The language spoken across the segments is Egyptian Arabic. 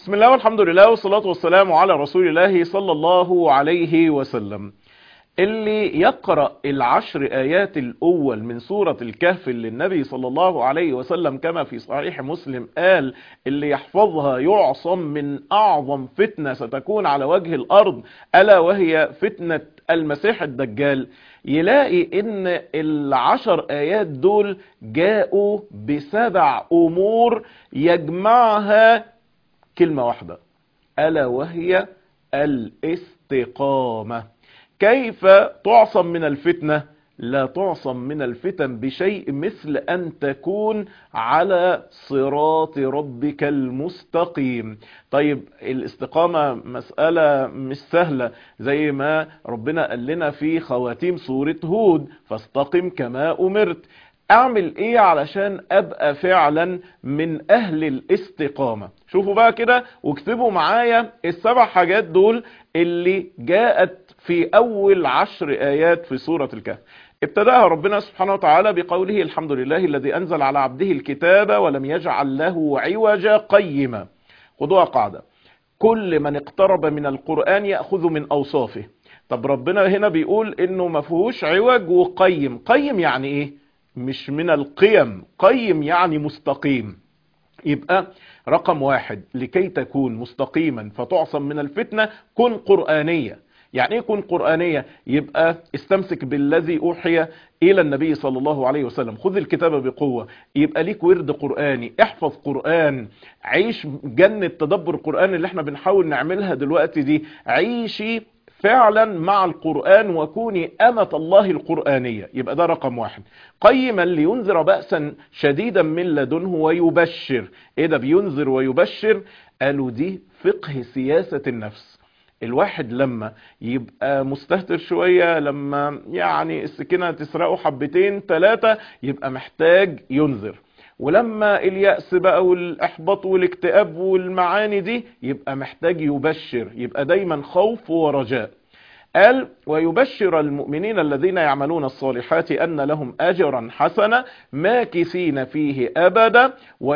بسم الله والحمد لله والصلاة والسلام على رسول الله صلى الله عليه وسلم اللي يقرأ العشر آيات الأول من سورة الكهف اللي النبي صلى الله عليه وسلم كما في صحيح مسلم قال اللي يحفظها يعصم من أعظم فتنة ستكون على وجه الأرض ألا وهي فتنة المسيح الدجال يلاقي ان العشر آيات دول جاءوا بسبع أمور يجمعها كلمة واحدة ألا وهي الاستقامة كيف تعصم من الفتنة لا تعصم من الفتن بشيء مثل أن تكون على صراط ربك المستقيم طيب الاستقامة مسألة مش سهلة زي ما ربنا قال لنا في خواتيم سورة هود فاستقم كما أمرت اعمل ايه علشان ابقى فعلا من اهل الاستقامة شوفوا بقى كده واكتبوا معايا السبع حاجات دول اللي جاءت في اول عشر ايات في سورة الكهف ابتدأها ربنا سبحانه وتعالى بقوله الحمد لله الذي انزل على عبده الكتاب ولم يجعل له عوجا قيما خدوها قاعدة كل من اقترب من القرآن يأخذ من اوصافه طب ربنا هنا بيقول انه ما فيهوش عوج وقيم قيم يعني ايه مش من القيم قيم يعني مستقيم يبقى رقم واحد لكي تكون مستقيما فتعصم من الفتنة كن قرآنية يعني ايه كن قرآنية يبقى استمسك بالذي اوحي الى النبي صلى الله عليه وسلم خذ الكتاب بقوة يبقى ليك ورد قرآني احفظ قرآن عيش جنة تدبر القرآن اللي احنا بنحاول نعملها دلوقتي دي عيشي فعلا مع القرآن وكوني أمة الله القرآنية يبقى ده رقم واحد قيما لينذر بأسا شديدا من لدنه ويبشر ايه ده بينذر ويبشر قالوا دي فقه سياسة النفس الواحد لما يبقى مستهتر شوية لما يعني السكينة تسرقه حبتين ثلاثة يبقى محتاج ينذر ولما اليأس بقى والإحباط والاكتئاب والمعاني دي يبقى محتاج يبشر يبقى دايما خوف ورجاء قال ويبشر المؤمنين الذين يعملون الصالحات أن لهم أجرا حسنا ماكثين فيه أبدا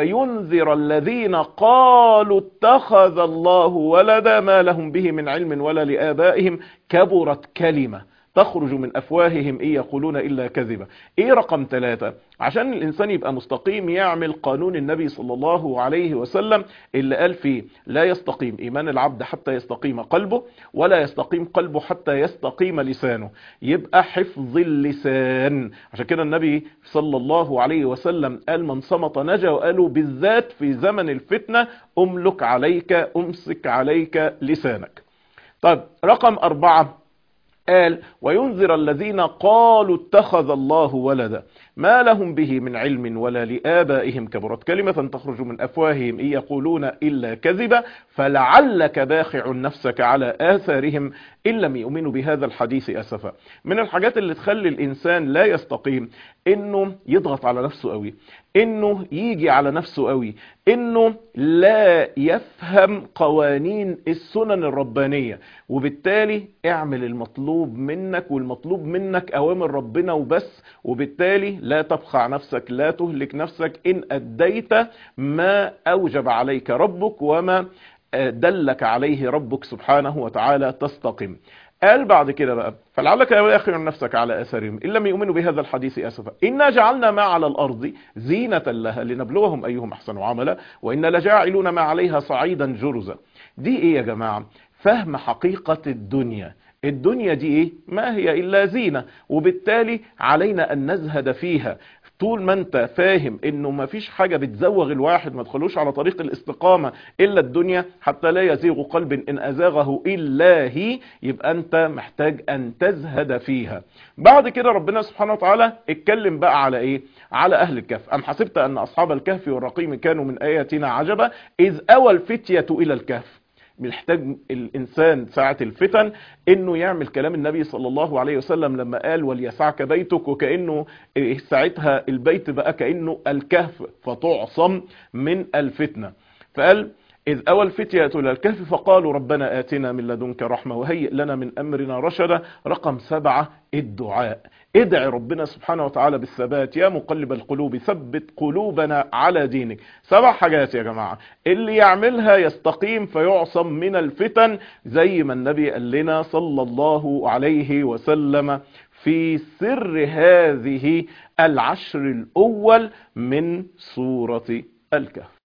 وينذر الذين قالوا اتخذ الله ولدا ما لهم به من علم ولا لآبائهم كبرت كلمة تخرج من أفواههم إيه يقولون إلا كذبا إيه رقم ثلاثة عشان الإنسان يبقى مستقيم يعمل قانون النبي صلى الله عليه وسلم اللي قال فيه لا يستقيم إيمان العبد حتى يستقيم قلبه ولا يستقيم قلبه حتى يستقيم لسانه يبقى حفظ اللسان عشان كده النبي صلى الله عليه وسلم قال من صمت نجا وقالوا بالذات في زمن الفتنة أملك عليك أمسك عليك لسانك طيب رقم أربعة قال وينذر الذين قالوا اتخذ الله ولدا ما لهم به من علم ولا لآبائهم كبرت كلمة تخرج من أفواههم إن يقولون إلا كذبا فلعلك باخع نفسك على آثارهم إن لم يؤمنوا بهذا الحديث أسفا من الحاجات اللي تخلي الإنسان لا يستقيم إنه يضغط على نفسه قوي إنه يجي على نفسه قوي إنه لا يفهم قوانين السنن الربانية وبالتالي اعمل المطلوب منك والمطلوب منك أوامر ربنا وبس وبالتالي لا تبخع نفسك لا تهلك نفسك إن أديت ما أوجب عليك ربك وما دلك عليه ربك سبحانه وتعالى تستقم قال بعد كده بقى فلعلك باخر نفسك على اثارهم ان لم يؤمنوا بهذا الحديث اسفا انا جعلنا ما على الارض زينه لها لنبلوهم ايهم احسن عملا وانا لجاعلون ما عليها صعيدا جرزا دي ايه يا جماعه فهم حقيقه الدنيا الدنيا دي ايه ما هي الا زينه وبالتالي علينا ان نزهد فيها طول ما انت فاهم انه ما فيش حاجة بتزوغ الواحد ما تخلوش على طريق الاستقامة الا الدنيا حتى لا يزيغ قلب ان ازاغه الا هي يبقى انت محتاج ان تزهد فيها بعد كده ربنا سبحانه وتعالى اتكلم بقى على ايه على اهل الكهف ام حسبت ان اصحاب الكهف والرقيم كانوا من اياتنا عجبا اذ اوى الفتية الى الكهف محتاج الانسان ساعة الفتن انه يعمل كلام النبي صلى الله عليه وسلم لما قال وليسعك بيتك وكأنه ساعتها البيت بقى كأنه الكهف فتعصم من الفتنة فقال إذ أوى الفتية إلى الكهف فقالوا ربنا آتنا من لدنك رحمة وهيئ لنا من أمرنا رشدا رقم سبعة الدعاء ادعي ربنا سبحانه وتعالى بالثبات يا مقلب القلوب ثبت قلوبنا على دينك سبع حاجات يا جماعة اللي يعملها يستقيم فيعصم من الفتن زي ما النبي قال لنا صلى الله عليه وسلم في سر هذه العشر الأول من سورة الكهف